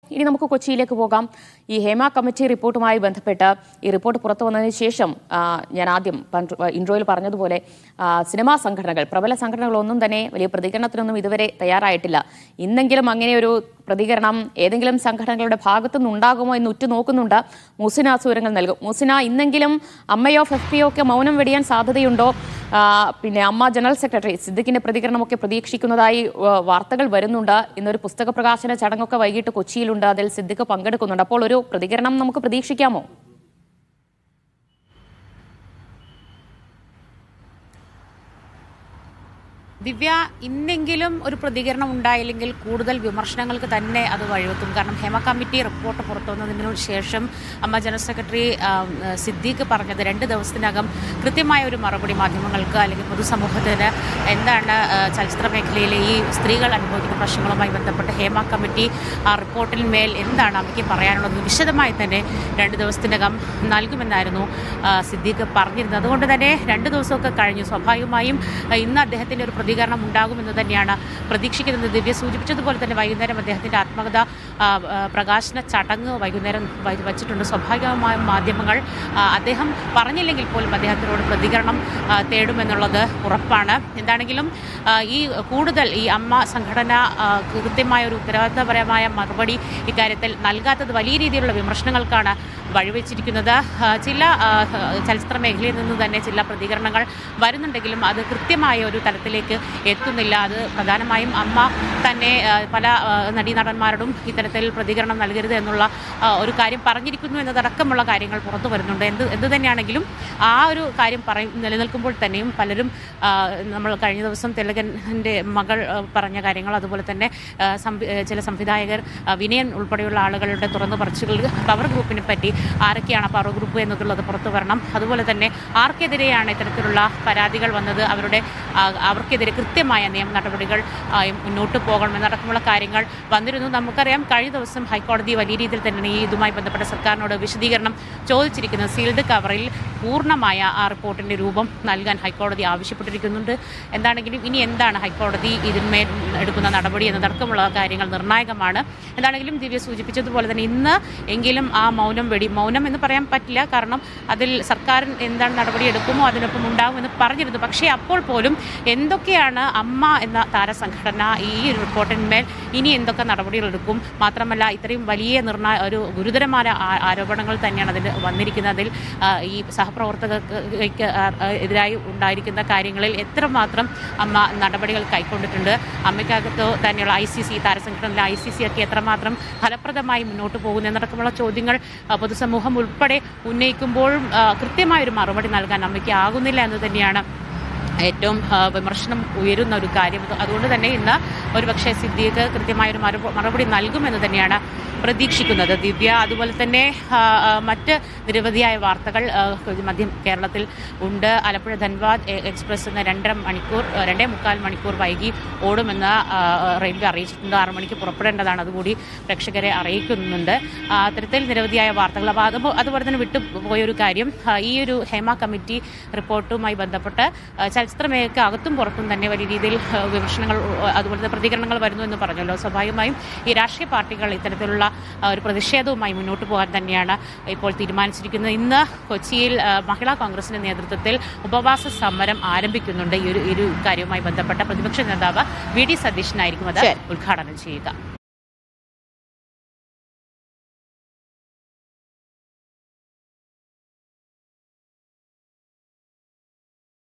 ഇനി നമുക്ക് കൊച്ചിയിലേക്ക് പോകാം ഈ ഹേമ കമ്മിറ്റി റിപ്പോർട്ടുമായി ബന്ധപ്പെട്ട് ഈ റിപ്പോർട്ട് പുറത്തു വന്നതിന് ശേഷം ആ, ഞാൻ ആദ്യം പണ്ട് ഇൻട്രോയിൽ പറഞ്ഞതുപോലെ ആ, സിനിമാ സംഘടനകൾ പ്രബല സംഘടനകളൊന്നും തന്നെ വലിയ പ്രതികരണത്തിനൊന്നും ഇതുവരെ തയ്യാറായിട്ടില്ല ഇന്നെങ്കിലും അങ്ങനെ ഒരു പ്രതികരണം ഏതെങ്കിലും സംഘടനകളുടെ ഭാഗത്തുനിന്ന് ഉണ്ടാകുമോ എന്ന് ഉറ്റുനോക്കുന്നുണ്ട് മുസിന സൂരങ്ങൾ നൽകും മുസിന ഇന്നെങ്കിലും അമ്മയോ എഫ് പിയോ ഒക്കെ മൗനം വെടിയാൻ സാധ്യതയുണ്ടോ ആ, പിന്നെ അമ്മ ജനറൽ സെക്രട്ടറി സിദ്ദിഖിന്റെ പ്രതികരണമൊക്കെ പ്രതീക്ഷിക്കുന്നതായി ആ, വാർത്തകൾ വരുന്നുണ്ട് ഇന്നൊരു പുസ്തക പ്രകാശന ചടങ്ങൊക്കെ വൈകിട്ട് കൊച്ചിയിലുണ്ട് അതിൽ സിദ്ദിഖ് പങ്കെടുക്കുന്നുണ്ട് അപ്പോൾ ഒരു പ്രതികരണം നമുക്ക് പ്രതീക്ഷിക്കാമോ ദിവ്യ ഇന്നെങ്കിലും ഒരു പ്രതികരണം ഉണ്ടായില്ലെങ്കിൽ കൂടുതൽ വിമർശനങ്ങൾക്ക് തന്നെ അത് വഴിവെക്കും കാരണം ഹേമ കമ്മിറ്റി റിപ്പോർട്ട് പുറത്തുവന്നതിനു ശേഷം അമ്മ ജനറൽ സെക്രട്ടറി ആ, സിദ്ദീഖ് പറഞ്ഞത് രണ്ട് ദിവസത്തിനകം കൃത്യമായ ഒരു മറുപടി മാധ്യമങ്ങൾക്ക് അല്ലെങ്കിൽ പൊതുസമൂഹത്തിന് എന്താണ് ആ, ചലച്ചിത്ര മേഖലയിലെ ഈ സ്ത്രീകൾ അനുഭവിക്കുന്ന പ്രശ്നങ്ങളുമായി ബന്ധപ്പെട്ട് ഹേമ കമ്മിറ്റി ആ റിപ്പോർട്ടിന്മേൽ എന്താണ് അമ്മയ്ക്ക് പറയാനുള്ളത് വിശദമായി തന്നെ രണ്ട് ദിവസത്തിനകം നൽകുമെന്നായിരുന്നു ആ, സിദ്ദീഖ് പറഞ്ഞിരുന്നത് അതുകൊണ്ട് തന്നെ രണ്ട് ദിവസമൊക്കെ കഴിഞ്ഞു സ്വാഭാവികമായും ആ, ഇന്ന് അദ്ദേഹത്തിന്റെ ഒരു പ്രതികരണം ഉണ്ടാകുമെന്ന് തന്നെയാണ് പ്രതീക്ഷിക്കുന്നത് ദിവ്യ സൂചിപ്പിച്ചതുപോലെ തന്നെ വൈകുന്നേരം അദ്ദേഹത്തിന്റെ ആത്മകഥ ആ, ആ, പ്രകാശന ചടങ്ങ് വൈകുന്നേരം വ- വച്ചിട്ടുണ്ട് സ്വാഭാവികമായും മാധ്യമങ്ങൾ ആ, അദ്ദേഹം പറഞ്ഞില്ലെങ്കിൽ പോലും അദ്ദേഹത്തിനോട് പ്രതികരണം ആ, തേടുമെന്നുള്ളത് ഉറപ്പാണ് എന്താണെങ്കിലും ആ, ഈ കൂടുതൽ ഈ അമ്മ സംഘടന ആ, കൃത്യമായ ഒരു ഉത്തരവാദിത്തപരമായ മറുപടി ഇക്കാര്യത്തിൽ നൽകാത്തത് വലിയ രീതിയിലുള്ള വിമർശനങ്ങൾക്കാണ് വഴിവെച്ചിരിക്കുന്നത് ആ, ചില ആ, ചലച്ചിത്ര മേഖലയിൽ നിന്ന് തന്നെ ചില പ്രതികരണങ്ങൾ വരുന്നുണ്ടെങ്കിലും അത് കൃത്യമായ ഒരു തലത്തിലേക്ക് എത്തുന്നില്ല അത് പ്രധാനമായും അമ്മ തന്നെ ആ, പല ആ, നടീനടന്മാരോടും ഇത്തരത്തിൽ പ്രതികരണം നൽകരുത് എന്നുള്ള ആ, ഒരു കാര്യം പറഞ്ഞിരിക്കുന്നു എന്നതടക്കമുള്ള കാര്യങ്ങൾ പുറത്തു വരുന്നുണ്ട് എന്ത് എന്ത് തന്നെയാണെങ്കിലും ആ ഒരു കാര്യം പറയും നിലനിൽക്കുമ്പോൾ തന്നെയും പലരും ആ, നമ്മൾ കഴിഞ്ഞ ദിവസം തിലകൻ്റെ മകൾ ആ, പറഞ്ഞ കാര്യങ്ങൾ അതുപോലെ തന്നെ ആ, സംവി- ആ, ചില സംവിധായകർ ആ, വിനയൻ ഉൾപ്പെടെയുള്ള ആളുകളുടെ തുറന്നു പറച്ചുകൾ പവർ ഗ്രൂപ്പിനെ പറ്റി ആരൊക്കെയാണ് പവർ ഗ്രൂപ്പ് എന്നുള്ളത് പുറത്തു വരണം അതുപോലെ തന്നെ ആർക്കെതിരെയാണ് ഇത്തരത്തിലുള്ള പരാതികൾ വന്നത് അവരുടെ ആ, അവർക്കെതിരെ കൃത്യമായ നിയമ നടപടികൾ ആ, മുന്നോട്ട് പോകണം എന്നടക്കമുള്ള കാര്യങ്ങൾ വന്നിരുന്നു നമുക്കറിയാം കഴിഞ്ഞ ദിവസം ഹൈക്കോടതി വലിയ രീതിയിൽ തന്നെ ഈ ഇതുമായി ബന്ധപ്പെട്ട സർക്കാരിനോട് വിശദീകരണം ചോദിച്ചിരിക്കുന്നത് സീൽഡ് കവറിൽ പൂർണ്ണമായ ആ റിപ്പോർട്ടിന്റെ രൂപം നൽകാൻ ഹൈക്കോടതി ആവശ്യപ്പെട്ടിരിക്കുന്നുണ്ട് എന്താണെങ്കിലും ഇനി എന്താണ് ഹൈക്കോടതി ഇതിന്മേൽ എടുക്കുന്ന നടപടി എന്നതടക്കമുള്ള കാര്യങ്ങൾ നിർണായകമാണ് എന്താണെങ്കിലും ദിവ്യ സൂചിപ്പിച്ചതുപോലെ തന്നെ ഇന്ന് എങ്കിലും ആ മൗനം വെടി മൗനം എന്ന് പറയാൻ പറ്റില്ല കാരണം അതിൽ സർക്കാർ എന്താണ് നടപടി എടുക്കുമോ അതിനൊപ്പം ഉണ്ടാകുമെന്ന് പറഞ്ഞിരുന്നു പക്ഷേ അപ്പോൾ പോലും എന്തൊക്കെയാണ് അമ്മ എന്ന താരസംഘടന ഈ ഒരു റിപ്പോർട്ടിന്മേൽ ഇനി എന്തൊക്കെ നടപടികൾ എടുക്കും മാത്രമല്ല ഇത്രയും വലിയ നിർണായ ഒരു ഗുരുതരമായ ആ- ആരോപണങ്ങൾ തന്നെയാണ് അതിൽ വന്നിരിക്കുന്നത് അതിൽ ആ, ഈ സഹപ്രവർത്തകർക്ക് ആ- ആ- എതിരായി ഉണ്ടായിരിക്കുന്ന കാര്യങ്ങളിൽ എത്രമാത്രം അമ്മ നടപടികൾ കൈക്കൊണ്ടിട്ടുണ്ട് അമ്മയ്ക്കകത്ത് തന്നെയുള്ള ഐ സി സി താരസംഘടനയിലെ ഐ സി സി ഒക്കെ എത്രമാത്രം ഫലപ്രദമായി മുന്നോട്ട് പോകുന്നു എന്നടക്കമുള്ള ചോദ്യങ്ങൾ ആ, പൊതുസമൂഹം ഉൾപ്പെടെ ഉന്നയിക്കുമ്പോഴും ആ, കൃത്യമായൊരു മറുപടി നൽകാൻ അമ്മയ്ക്ക് ആകുന്നില്ല എന്ന് തന്നെയാണ് ഏറ്റവും ആ, വിമർശനം ഉയരുന്ന ഒരു കാര്യം അത് അതുകൊണ്ട് തന്നെ ഇന്ന് ഒരുപക്ഷെ സിദ്ദീഖ് കൃത്യമായൊരു മറുപ- മറുപടി നൽകുമെന്ന് തന്നെയാണ് പ്രതീക്ഷിക്കുന്നത് ദിവ്യ അതുപോലെ തന്നെ ആ, ആ, മറ്റ് നിരവധിയായ വാർത്തകൾ ആ, മധ്യം കേരളത്തിൽ ഉണ്ട് ആലപ്പുഴ ധൻബാദ് എ- എക്സ്പ്രസ് എന്ന രണ്ടര മണിക്കൂർ ആ, രണ്ടേ മുക്കാൽ മണിക്കൂർ വൈകി ഓടുമെന്ന് ആ, റെയിൽവേ അറിയിച്ചിട്ടുണ്ട് ആറു മണിക്ക് പുറപ്പെടേണ്ടതാണ് അതുകൂടി പ്രേക്ഷകരെ അറിയിക്കുന്നുണ്ട് ആ, അത്തരത്തിൽ നിരവധിയായ വാർത്തകൾ അപ്പോൾ അത് അതുപോലെ തന്നെ വിട്ടുപോയൊരു കാര്യം ആ, ഈ ഒരു ഹേമ കമ്മിറ്റി റിപ്പോർട്ടുമായി ബന്ധപ്പെട്ട് ആ, ചലച്ചിത്ര മേഖലയ്ക്ക് അകത്തും പുറത്തും തന്നെ വലിയ രീതിയിൽ ആ, വിമർശനങ്ങൾ ആ, അതുപോലെ തന്നെ പ്രതികരണങ്ങൾ വരുന്നു എന്ന് പറഞ്ഞല്ലോ സ്വാഭാവികമായും ഈ രാഷ്ട്രീയ പാർട്ടികൾ ഇത്തരത്തിലുള്ള ആ, ഒരു പ്രതിഷേധവുമായി മുന്നോട്ട് പോകാൻ തന്നെയാണ് ഇപ്പോൾ തീരുമാനിച്ചിരിക്കുന്നത് ഇന്ന് കൊച്ചിയിൽ ആ, മഹിളാ കോൺഗ്രസിന്റെ നേതൃത്വത്തിൽ ഉപവാസ സമരം ആരംഭിക്കുന്നുണ്ട് ഈ ഒരു ഈ ഒരു കാര്യവുമായി ബന്ധപ്പെട്ട പ്രതിപക്ഷ നേതാവ് വി ഡി സതീശനായിരിക്കും അത് ശരി. ഉദ്ഘാടനം ചെയ്യുക